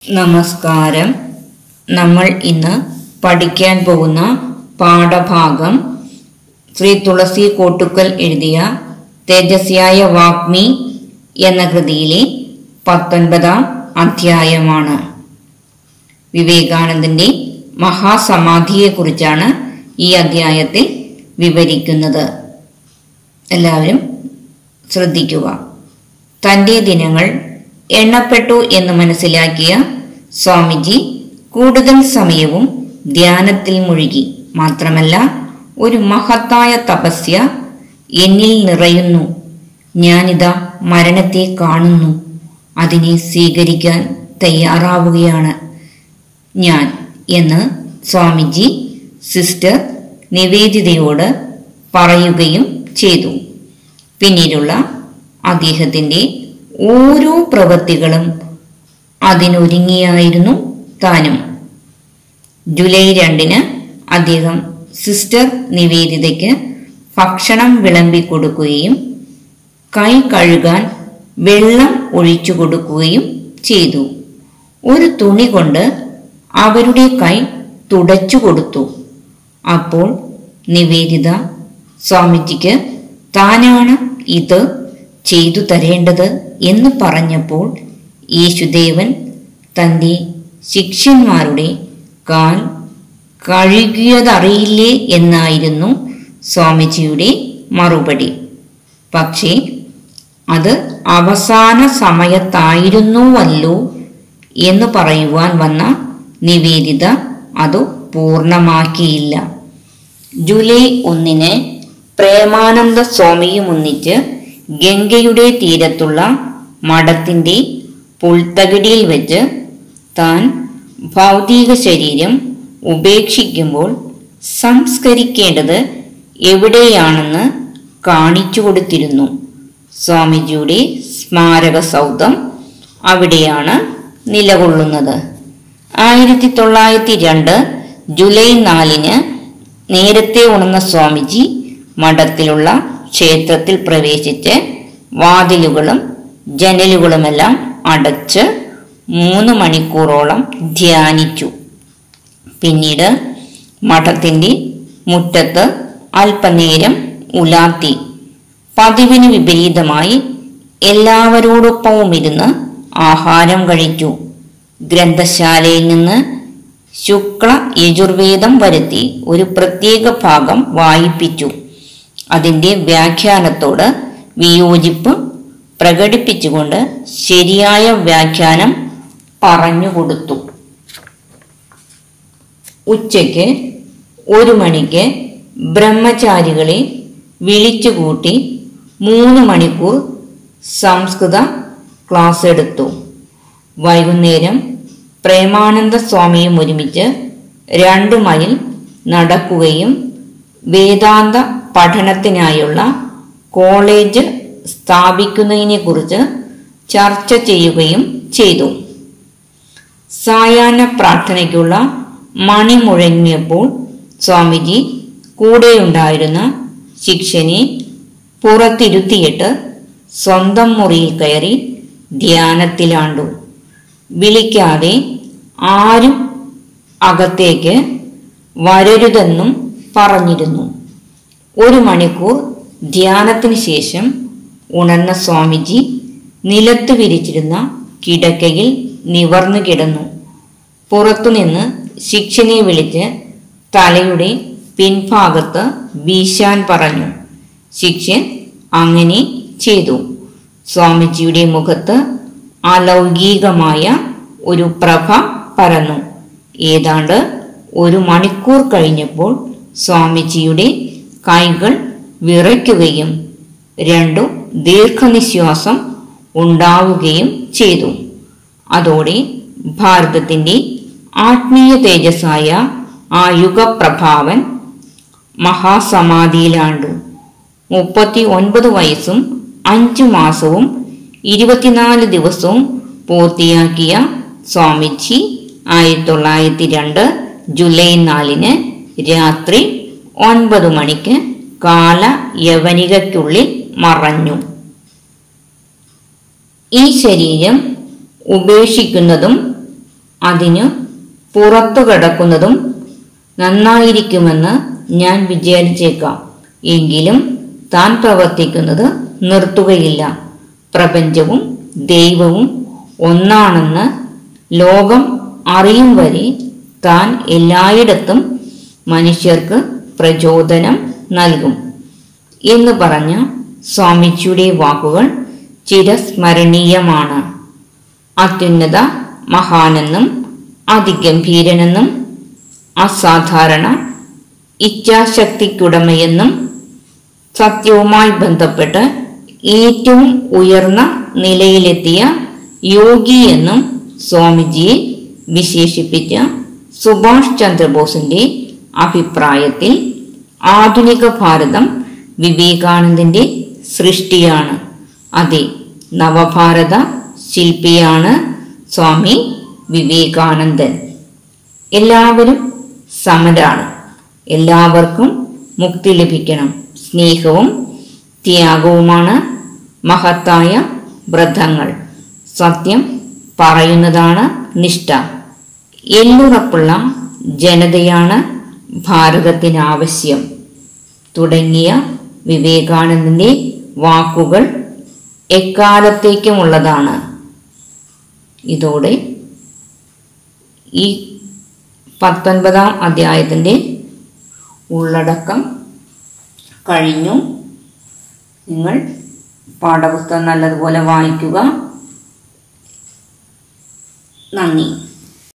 നമസ്കാരം നമ്മൾ ഇന്ന് പഠിക്കാൻ പോകുന്ന പാഠഭാഗം ശ്രീ തുളസി കോട്ടുക്കൽ എഴുതിയ തേജസ്യായ വാഗ്മി എന്ന കൃതിയിലെ പത്തൊൻപതാം അധ്യായമാണ് വിവേകാനന്ദന്റെ മഹാസമാധിയെക്കുറിച്ചാണ് ഈ അധ്യായത്തിൽ വിവരിക്കുന്നത് എല്ലാവരും ശ്രദ്ധിക്കുക തൻ്റെ ദിനങ്ങൾ എണ്ണപ്പെട്ടു എന്ന് മനസ്സിലാക്കിയ സ്വാമിജി കൂടുതൽ സമയവും ധ്യാനത്തിൽ മുഴുകി മാത്രമല്ല ഒരു മഹത്തായ തപസ്യ എന്നിൽ നിറയുന്നു ഞാനിതാ മരണത്തെ കാണുന്നു അതിനെ സ്വീകരിക്കാൻ തയ്യാറാവുകയാണ് ഞാൻ എന്ന് സ്വാമിജി സിസ്റ്റർ നിവേദിതയോട് പറയുകയും ചെയ്തു പിന്നീടുള്ള അദ്ദേഹത്തിൻ്റെ ഓരോ പ്രവൃത്തികളും അതിനൊരുങ്ങിയായിരുന്നു താനും ജൂലൈ രണ്ടിന് അദ്ദേഹം സിസ്റ്റർ നിവേദിതയ്ക്ക് ഭക്ഷണം വിളമ്പി കൊടുക്കുകയും കൈ കഴുകാൻ വെള്ളം ഒഴിച്ചു കൊടുക്കുകയും ചെയ്തു ഒരു തുണി കൊണ്ട് അവരുടെ കൈ തുടച്ചു കൊടുത്തു അപ്പോൾ നിവേദിത സ്വാമിജിക്ക് താനാണ് ഇത് ചെയ്തു തരേണ്ടത് എന്ന് പറഞ്ഞപ്പോൾ യേശുദേവൻ തൻ്റെ ശിഷ്യന്മാരുടെ കാൽ കഴുകിയതറിയില്ലേ എന്നായിരുന്നു സ്വാമിജിയുടെ മറുപടി പക്ഷേ അത് അവസാന സമയത്തായിരുന്നുവല്ലോ എന്ന് പറയുവാൻ വന്ന നിവേദിത അത് പൂർണ്ണമാക്കിയില്ല ജൂലൈ ഒന്നിന് പ്രേമാനന്ദ സ്വാമിയും ഒന്നിച്ച് ഗംഗയുടെ തീരത്തുള്ള മഠത്തിൻ്റെ പുൽത്തകിടിയിൽ വെച്ച് താൻ ഭൗതിക ശരീരം ഉപേക്ഷിക്കുമ്പോൾ സംസ്കരിക്കേണ്ടത് എവിടെയാണെന്ന് കാണിച്ചു കൊടുത്തിരുന്നു സ്വാമിജിയുടെ സ്മാരക സൗധം അവിടെയാണ് നിലകൊള്ളുന്നത് ആയിരത്തി തൊള്ളായിരത്തി രണ്ട് ജൂലൈ നാലിന് നേരത്തെ ഉണർന്ന സ്വാമിജി മഠത്തിലുള്ള ക്ഷേത്രത്തിൽ പ്രവേശിച്ച് വാതിലുകളും ജനലുകളുമെല്ലാം അടച്ച് മൂന്ന് മണിക്കൂറോളം ധ്യാനിച്ചു പിന്നീട് മഠത്തിൻ്റെ മുറ്റത്ത് അല്പനേരം ഉലാത്തി പതിവിന് വിപരീതമായി എല്ലാവരോടൊപ്പവും ഇരുന്ന് ആഹാരം കഴിച്ചു ഗ്രന്ഥശാലയിൽ നിന്ന് ശുക്ല യജുർവേദം വരുത്തി ഒരു പ്രത്യേക ഭാഗം വായിപ്പിച്ചു അതിൻ്റെ വ്യാഖ്യാനത്തോട് വിയോജിപ്പ് പ്രകടിപ്പിച്ചുകൊണ്ട് ശരിയായ വ്യാഖ്യാനം പറഞ്ഞുകൊടുത്തു ഉച്ചയ്ക്ക് ഒരു മണിക്ക് ബ്രഹ്മചാരികളെ വിളിച്ചുകൂട്ടി മൂന്ന് മണിക്കൂർ സംസ്കൃത ക്ലാസ് എടുത്തു വൈകുന്നേരം പ്രേമാനന്ദ സ്വാമിയും ഒരുമിച്ച് രണ്ട് മൈൽ നടക്കുകയും വേദാന്ത പഠനത്തിനായുള്ള കോളേജ് സ്ഥാപിക്കുന്നതിനെക്കുറിച്ച് ചർച്ച ചെയ്യുകയും ചെയ്തു സായാഹ്ന പ്രാർത്ഥനയ്ക്കുള്ള മണി മുഴങ്ങിയപ്പോൾ സ്വാമിജി കൂടെയുണ്ടായിരുന്ന ശിഷ്യനെ പുറത്തിരുത്തിയിട്ട് സ്വന്തം മുറിയിൽ കയറി ധ്യാനത്തിലാണ്ടു വിളിക്കാതെ ആരും അകത്തേക്ക് വരരുതെന്നും പറഞ്ഞിരുന്നു ഒരു മണിക്കൂർ ധ്യാനത്തിന് ശേഷം ഉണർന്ന സ്വാമിജി നിലത്ത് വിരിച്ചിരുന്ന കിടക്കയിൽ നിവർന്നു കിടന്നു പുറത്തുനിന്ന് ശിക്ഷനെ വിളിച്ച് തലയുടെ പിൻഭാഗത്ത് വീശാൻ പറഞ്ഞു ശിഷ്യൻ അങ്ങനെ ചെയ്തു സ്വാമിജിയുടെ മുഖത്ത് അലൗകികമായ ഒരു പ്രഭ പരന്നു ഏതാണ്ട് ഒരു മണിക്കൂർ കഴിഞ്ഞപ്പോൾ സ്വാമിജിയുടെ കൈകൾ വിറയ്ക്കുകയും രണ്ടു ദീർഘനിശ്വാസം ഉണ്ടാവുകയും ചെയ്തു അതോടെ ഭാരതത്തിൻ്റെ ആത്മീയ തേജസ്സായ ആ യുഗപ്രഭാവൻ മഹാസമാധിയിലാണ്ടു മുപ്പത്തി ഒൻപത് വയസ്സും അഞ്ചു മാസവും ഇരുപത്തിനാല് ദിവസവും പൂർത്തിയാക്കിയ സ്വാമിജി ആയിരത്തി തൊള്ളായിരത്തി രണ്ട് ജൂലൈ നാലിന് രാത്രി ഒൻപത് മണിക്ക് കാല യവനികയ്ക്കുള്ളിൽ മറഞ്ഞു ഈ ശരീരം ഉപേക്ഷിക്കുന്നതും അതിനു പുറത്തു കിടക്കുന്നതും നന്നായിരിക്കുമെന്ന് ഞാൻ വിചാരിച്ചേക്കാം എങ്കിലും താൻ പ്രവർത്തിക്കുന്നത് നിർത്തുകയില്ല പ്രപഞ്ചവും ദൈവവും ഒന്നാണെന്ന് ലോകം അറിയും വരെ താൻ എല്ലായിടത്തും മനുഷ്യർക്ക് പ്രചോദനം നൽകും എന്ന് പറഞ്ഞ സ്വാമിജിയുടെ വാക്കുകൾ ചിരസ്മരണീയമാണ് അത്യുന്നത മഹാനെന്നും അതിഗംഭീരനെന്നും അസാധാരണ ഇച്ഛാശക്തിക്കുടമയെന്നും സത്യവുമായി ബന്ധപ്പെട്ട് ഏറ്റവും ഉയർന്ന നിലയിലെത്തിയ യോഗി എന്നും സ്വാമിജിയെ വിശേഷിപ്പിച്ച സുഭാഷ് ചന്ദ്രബോസിന്റെ അഭിപ്രായത്തിൽ ആധുനിക ഭാരതം വിവേകാനന്ദന്റെ സൃഷ്ടിയാണ് അതെ നവഭാരത ശില്പിയാണ് സ്വാമി വിവേകാനന്ദൻ എല്ലാവരും സമരാണ് എല്ലാവർക്കും മുക്തി ലഭിക്കണം സ്നേഹവും ത്യാഗവുമാണ് മഹത്തായ വ്രതങ്ങൾ സത്യം പറയുന്നതാണ് നിഷ്ഠ എല്ലുറപ്പുള്ള ജനതയാണ് ഭാരതത്തിനാവശ്യം തുടങ്ങിയ വിവേകാനന്ദന്റെ വാക്കുകൾ എക്കാലത്തേക്കുമുള്ളതാണ് ഇതോടെ ഈ പത്തൊൻപതാം അധ്യായത്തിൻ്റെ ഉള്ളടക്കം കഴിഞ്ഞു നിങ്ങൾ പാഠപുസ്തകം നല്ലതുപോലെ വായിക്കുക നന്ദി